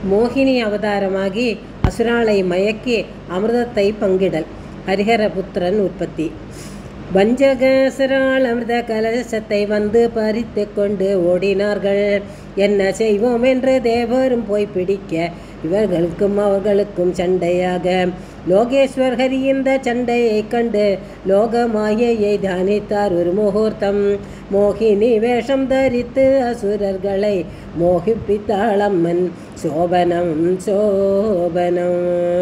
மோகினி அவதாரமாகி அசுராளை மயக்கி அமிர்தத்தை பங்கிடல் ஹரிஹரபுத்திரன் உற்பத்தி வஞ்சகசரால் அமிர்த கலசத்தை வந்து பறித்து கொண்டு ஓடினார்கள் என்ன செய்வோம் என்று தேவரும் போய் பிடிக்க இவர்களுக்கும் அவர்களுக்கும் சண்டையாக லோகேஸ்வர் ஹரி இந்த சண்டையை கண்டு லோக மாயையை தியானித்தார் ஒரு முகூர்த்தம் மோகினி வேஷம் தரித்து அசுரர்களை மோகிப்பித்தாளம்மன் சோபனம் சோபனம்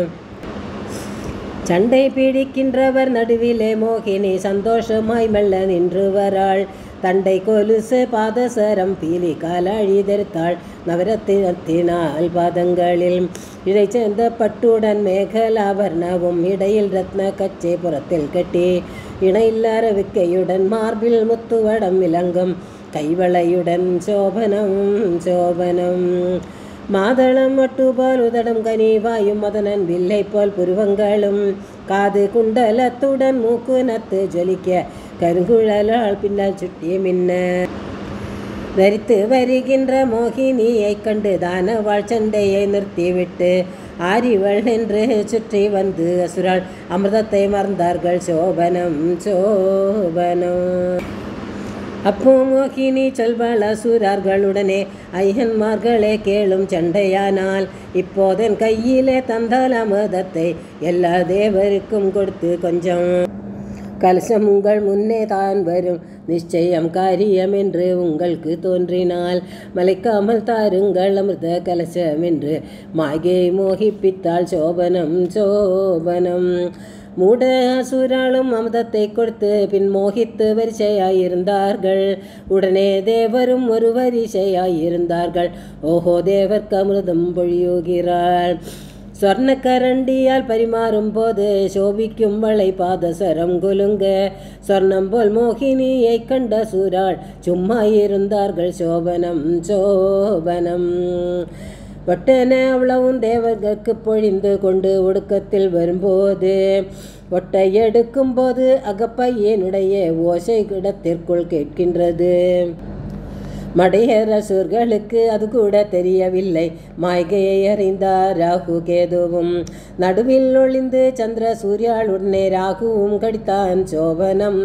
சண்டை பிடிக்கின்றவர் நடுவிலே மோகினி சந்தோஷமாய் மெல்ல நின்று வராள் தண்டை கொலுசு பாதசரம் பீலி காலாழி தரித்தாள் நவரத்தினத்தினால் பாதங்களில் இதை சேர்ந்த பட்டுடன் மேகலாபர்ணவும் இடையில் ரத்ன கச்சை புறத்தில் கட்டி இணையில்லார விக்கையுடன் மார்பில் முத்துவடம் விளங்கும் கைவளையுடன் சோபனம் சோபனம் மாதளம் மட்டுபால் உதடம் கனிவாயும் மதனன் வில்லை போல் புருவங்களும் காது குண்டலத்துடன் மூக்கு நத்து ஜொலிக்க கருங்குழலால் பின்னால் சுட்டிய மின்ன தரித்து வருகின்ற மோகினியைக் கண்டு தானவாள் சண்டையை நிறுத்திவிட்டு ஆரிவள் நின்று சுற்றி வந்து அசுராள் அமிர்தத்தை மறந்தார்கள் சோபனம் சோபனம் அப்போ மோகினி சொல்வாள் அசுரர்களுடனே ஐயன்மார்களே கேளும் சண்டையானால் இப்போதன் கையிலே தந்தால் அமிர்தத்தை எல்லா தேவருக்கும் கொடுத்து கொஞ்சம் கலசம் உங்கள் முன்னே தான் வரும் நிச்சயம் காரியம் என்று உங்களுக்கு தோன்றினால் மலைக்காமல் தாருங்கள் அமிர்த கலசம் என்று மாயை மோகிப்பித்தாள் சோபனம் சோபனம் மூட அசுராலும் அமிர்தத்தை கொடுத்து பின் மோகித்து வரிசையாயிருந்தார்கள் உடனே தேவரும் ஒரு வரிசையாயிருந்தார்கள் ஓஹோ தேவர்க்கு அமிர்தம் பொழியுகிறாள் சொர்ண கரண்டியால் பரிமாறும் போது சோபிக்கும் வளை பாதசரம் குலுங்க சொர்ணம் போல் மோகினியை கண்ட சூராள் சும்மா இருந்தார்கள் சோபனம் சோபனம் ஒட்டென அவ்வளவும் தேவர்களுக்கு பொழிந்து கொண்டு ஒடுக்கத்தில் வரும்போது ஒட்டை எடுக்கும் போது அகப்பையனுடைய ஓசை இடத்திற்குள் கேட்கின்றது மடையரசூர்களுக்கு அது கூட தெரியவில்லை மாய்கையை அறிந்தார் ராகு கேதுவும் நடுவில் ஒளிந்து சந்திர சூர்யாளுடனே ராகுவும் கடித்தான் சோபனம்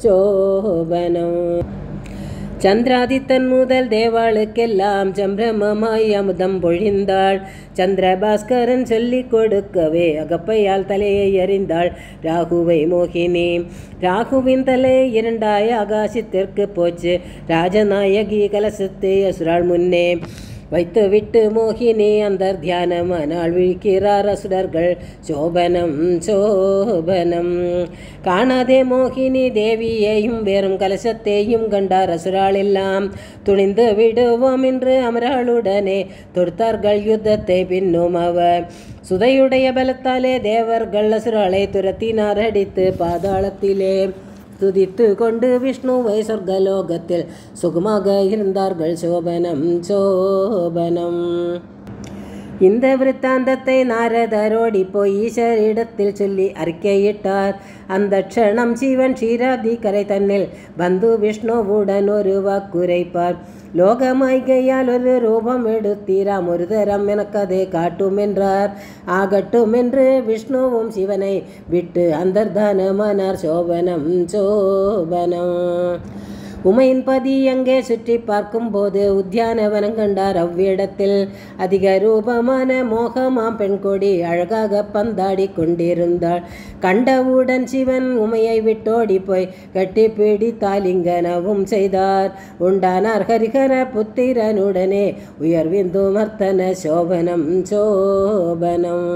சோபனம் சந்திராதித்தன் முதல் தேவாளுக்கெல்லாம் சம்பிரமமாய் அமுதம் பொழிந்தாள் சந்திரபாஸ்கரன் சொல்லிக் கொடுக்கவே அகப்பையால் தலையை அறிந்தாள் ராகுவை மோகினி ராகுவின் தலை இரண்டாய் ஆகாசத்திற்கு போச்சு ராஜநாயகி கலசத்தை அசுராள் முன்னே வைத்துவிட்டு மோகினி அந்த தியானமானால் விழிக்கிறார் அசுரர்கள் சோபனம் சோபனம் காணாதே மோகினி தேவியையும் வெறும் கலசத்தையும் கண்டார் அசுராளெல்லாம் துணிந்து விடுவோம் என்று அமராளுடனே தொடுத்தார்கள் யுத்தத்தை பின்னும் அவர் சுதையுடைய பலத்தாலே தேவர்கள் அசுராளை துரத்தினார் அடித்து பாதாளத்திலே துதித்து கொண்டு விஷ்ணுவை சொர்க்கலோகத்தில் சுகமாக இருந்தார்கள் சோபனம் சோபனம் இந்த விருத்தாந்தத்தை நாரதரோடி போய் ஈஸ்வரிடத்தில் சொல்லி அறிக்கையிட்டார் அந்த க்ஷணம் சிவன் ஷீராதி கரை தன்னில் வந்து விஷ்ணுவுடன் ஒரு வாக்குரைப்பார் லோகமாய்கையால் ஒரு ரூபம் எடுத்தீராம் ஒரு தரம் எனக்கு அதை காட்டும் என்றார் ஆகட்டும் என்று விஷ்ணுவும் சிவனை விட்டு அந்தர்தானமானார் சோபனம் சோபனம் உமையின் பதி அங்கே சுற்றி பார்க்கும்போது உத்தியானவனம் கண்டார் அவ்விடத்தில் அதிக ரூபமான மோகமாம் பெண் கொடி அழகாக பந்தாடி கொண்டிருந்தாள் கண்டவுடன் சிவன் உமையை விட்டோடி போய் கட்டி பிடித்தாலிங்கனவும் செய்தார் உண்டானார் ஹரிஹர புத்திரனுடனே உயர்விந்து மர்த்தன சோபனம் சோபனம்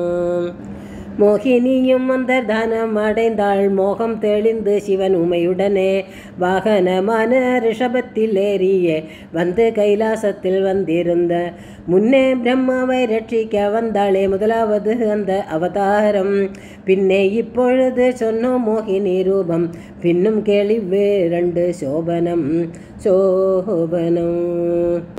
மோகினியும் அந்த தானம் அடைந்தாள் மோகம் தெளிந்து சிவன் உமையுடனே வாகனமான ரிஷபத்தில் ஏறிய வந்து கைலாசத்தில் வந்திருந்த முன்னே பிரம்மாவை ரட்சிக்க வந்தாளே முதலாவது அந்த அவதாரம் பின்னே இப்பொழுது சொன்னோம் மோகினி ரூபம் பின்னும் கேள்வி ரெண்டு சோபனம் சோபனம்